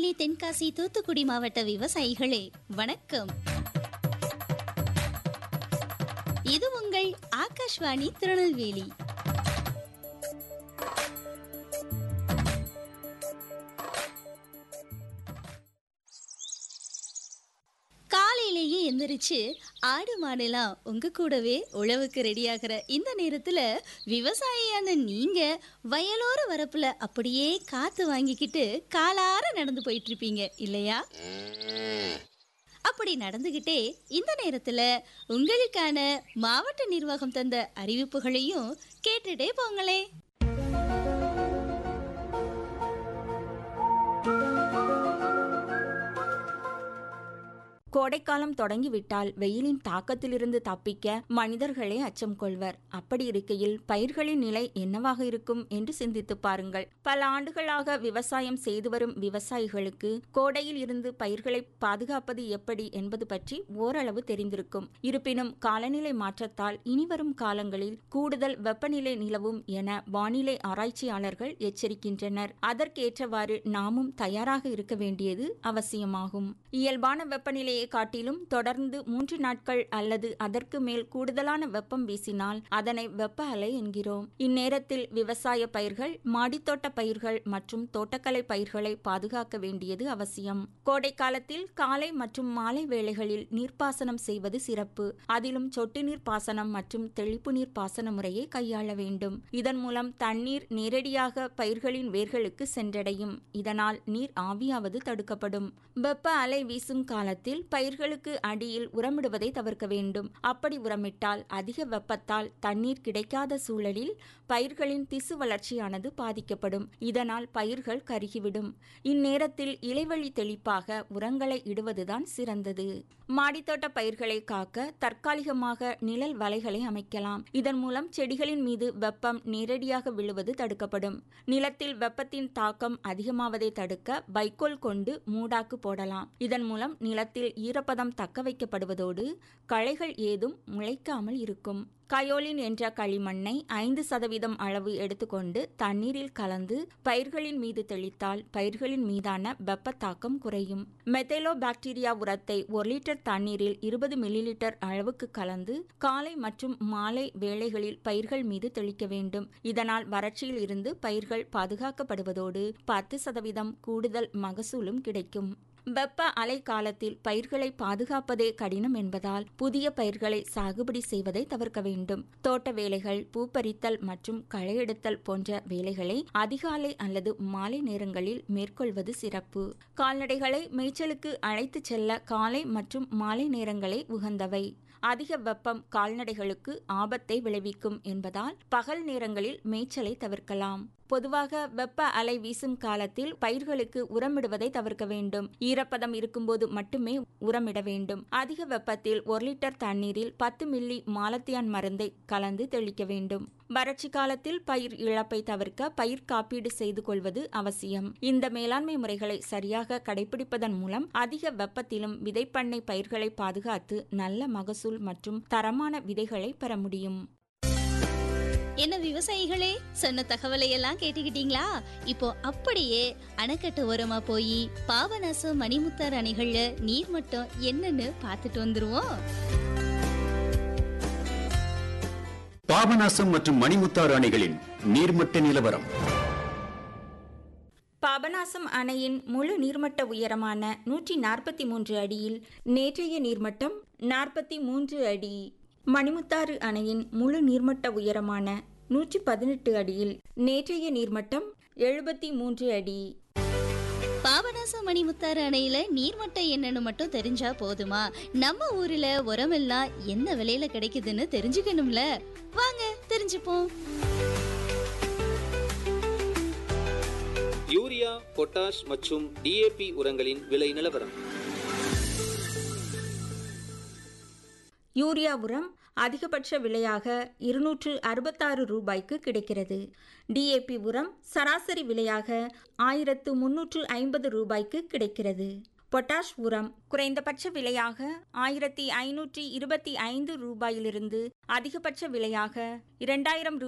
திருநெல்வேலி தென்காசி தூத்துக்குடி மாவட்ட விவசாயிகளே வணக்கம் இது உங்கள் ஆகாஷ்வாணி திருநெல்வேலி காலையிலேயே எந்திரிச்சு ஆடு மாடுலாம் உங்க கூடவே உழவுக்கு ரெடியாகிற இந்த நேரத்துல விவசாயியான நீங்க வயலோர வரப்புல அப்படியே காத்து வாங்கிக்கிட்டு காலார நடந்து போயிட்டு இருப்பீங்க இல்லையா அப்படி நடந்துகிட்டே இந்த நேரத்துல உங்களுக்கான மாவட்ட நிர்வாகம் தந்த அறிவிப்புகளையும் கேட்டுட்டே போங்களே கோடைக்காலம் தொடங்கிவிட்டால் வெயிலின் தாக்கத்திலிருந்து தப்பிக்க மனிதர்களே அச்சம் கொள்வர் அப்படி இருக்கையில் பயிர்களின் நிலை என்னவாக இருக்கும் என்று சிந்தித்து பாருங்கள் பல ஆண்டுகளாக விவசாயம் செய்து வரும் விவசாயிகளுக்கு கோடையில் இருந்து பயிர்களை பாதுகாப்பது எப்படி என்பது பற்றி ஓரளவு தெரிந்திருக்கும் இருப்பினும் காலநிலை மாற்றத்தால் இனிவரும் காலங்களில் கூடுதல் வெப்பநிலை நிலவும் என வானிலை ஆராய்ச்சியாளர்கள் எச்சரிக்கின்றனர் அதற்கேற்றவாறு நாமும் தயாராக இருக்க வேண்டியது அவசியமாகும் இயல்பான வெப்பநிலையை காட்டிலும் தொடர்ந்து மூன்று நாட்கள் அல்லது அதற்கு மேல் கூடுதலான வெப்பம் வீசினால் அதனை வெப்ப அலை என்கிறோம் இந்நேரத்தில் விவசாய பயிர்கள் மாடித்தோட்ட பயிர்கள் மற்றும் தோட்டக்கலை பயிர்களை பாதுகாக்க வேண்டியது அவசியம் கோடை காலத்தில் காலை மற்றும் மாலை வேளைகளில் நீர்ப்பாசனம் செய்வது சிறப்பு அதிலும் சொட்டு நீர் பாசனம் மற்றும் தெளிப்பு நீர் பாசன முறையை கையாள வேண்டும் இதன் மூலம் தண்ணீர் நேரடியாக பயிர்களின் வேர்களுக்கு சென்றடையும் இதனால் நீர் ஆவியாவது தடுக்கப்படும் வெப்ப அலை வீசும் காலத்தில் பயிர்களுக்கு அடியில் உரமிடுவதை தவிர்க்க வேண்டும் அப்படி உரமிட்டால் அதிக வெப்பத்தால் தண்ணீர் கிடைக்காத சூழலில் பயிர்களின் திசு வளர்ச்சியானது பாதிக்கப்படும் இதனால் பயிர்கள் கருகிவிடும் இந்நேரத்தில் இலைவழி தெளிப்பாக உரங்களை இடுவதுதான் சிறந்தது மாடித்தோட்ட பயிர்களை காக்க தற்காலிகமாக நிழல் வலைகளை அமைக்கலாம் இதன் மூலம் செடிகளின் மீது வெப்பம் நேரடியாக விழுவது தடுக்கப்படும் நிலத்தில் வெப்பத்தின் தாக்கம் அதிகமாவதை தடுக்க வைக்கோல் கொண்டு மூடாக்கு போடலாம் இதன் மூலம் நிலத்தில் ஈரப்பதம் தக்க வைக்கப்படுவதோடு களைகள் ஏதும் முளைக்காமல் இருக்கும் கயோலின் என்ற களிமண்ணை ஐந்து சதவீதம் அளவு எடுத்துக்கொண்டு தண்ணீரில் கலந்து பயிர்களின் மீது தெளித்தால் பயிர்களின் மீதான வெப்ப தாக்கம் குறையும் மெத்தேலோ பாக்டீரியா உரத்தை ஒரு லிட்டர் தண்ணீரில் இருபது மில்லிலிட்டர் அளவுக்கு கலந்து காலை மற்றும் மாலை வேளைகளில் பயிர்கள் மீது தெளிக்க வேண்டும் இதனால் வறட்சியில் இருந்து பயிர்கள் பாதுகாக்கப்படுவதோடு பத்து சதவீதம் கூடுதல் மகசூலும் கிடைக்கும் வெப்ப அலை காலத்தில் பயிர்களை பாதுகாப்பதே கடினம் என்பதால் புதிய பயிர்களை சாகுபடி செய்வதை தவிர்க்க வேண்டும் தோட்ட வேலைகள் பூப்பறித்தல் மற்றும் களையெடுத்தல் போன்ற வேலைகளை அதிகாலை அல்லது மாலை நேரங்களில் மேற்கொள்வது சிறப்பு கால்நடைகளை மேய்ச்சலுக்கு அழைத்துச் செல்ல காலை மற்றும் மாலை நேரங்களே உகந்தவை அதிக வெப்பம் கால்நடைகளுக்கு ஆபத்தை விளைவிக்கும் என்பதால் பகல் நேரங்களில் மேய்ச்சலை தவிர்க்கலாம் பொதுவாக வெப்ப அலை வீசும் காலத்தில் பயிர்களுக்கு உரமிடுவதை தவிர்க்க வேண்டும் ஈரப்பதம் இருக்கும்போது மட்டுமே உரமிட வேண்டும் அதிக வெப்பத்தில் ஒரு லிட்டர் தண்ணீரில் பத்து மில்லி மாலத்தியான் மருந்தை கலந்து தெளிக்க வேண்டும் வறட்சி காலத்தில் பயிர் இழப்பை தவிர்க்க பயிர் காப்பீடு செய்து கொள்வது அவசியம் இந்த மேலாண்மை முறைகளை சரியாக கடைபிடிப்பதன் மூலம் அதிக வெப்பத்திலும் விதைப்பண்ணை பயிர்களை பாதுகாத்து நல்ல மகசூல் மற்றும் தரமான விதைகளை பெற முடியும் என்ன விவசாயிகளே சொன்ன தகவலை எல்லாம் கேட்டுக்கிட்டீங்களா இப்போ அப்படியே அணைக்கட்டு ஓரமா போய் பாபநாசம் மணிமுத்தார் அணைகள்ல நீர் மட்டம் என்னன்னு பார்த்துட்டு வந்துருவோம் பாபநாசம் மற்றும் மணிமுத்தாறு அணைகளின் நீர்மட்ட நிலவரம் பாபநாசம் அணையின் முழு நீர்மட்ட உயரமான நூற்றி நாற்பத்தி மூன்று அடியில் நேற்றைய நீர்மட்டம் நாற்பத்தி மூன்று அடி மணிமுத்தாறு அணையின் முழு நீர்மட்ட உயரமான நூற்றி பதினெட்டு அடியில் நேற்றைய நீர்மட்டம் எழுபத்தி மூன்று அடி பாபநாசம் மணிமுத்தாறு அணையில நீர்மட்டம் என்னன்னு மட்டும் தெரிஞ்சா போதுமா நம்ம ஊர்ல உரமெல்லாம் என்ன விலையில கிடைக்குதுன்னு தெரிஞ்சுக்கணும்ல வாங்க தெரிஞ்சுப்போம் யூரியா பொட்டாஷ் மற்றும் டிஏபி உரங்களின் விலை நிலவரம் யூரியா உரம் அதிகபட்ச விலையாக இருநூற்று அறுபத்தாறு ரூபாய்க்கு கிடைக்கிறது டிஏபி உரம் சராசரி விலையாக ஆயிரத்து முன்னூற்று ஐம்பது ரூபாய்க்கு கிடைக்கிறது பொட்டாஷ் உரம் குறைந்தபட்ச விலையாக ஆயிரத்தி ஐநூற்றி இருபத்தி ஐந்து ரூபாயிலிருந்து அதிகபட்ச விலையாக இரண்டாயிரம்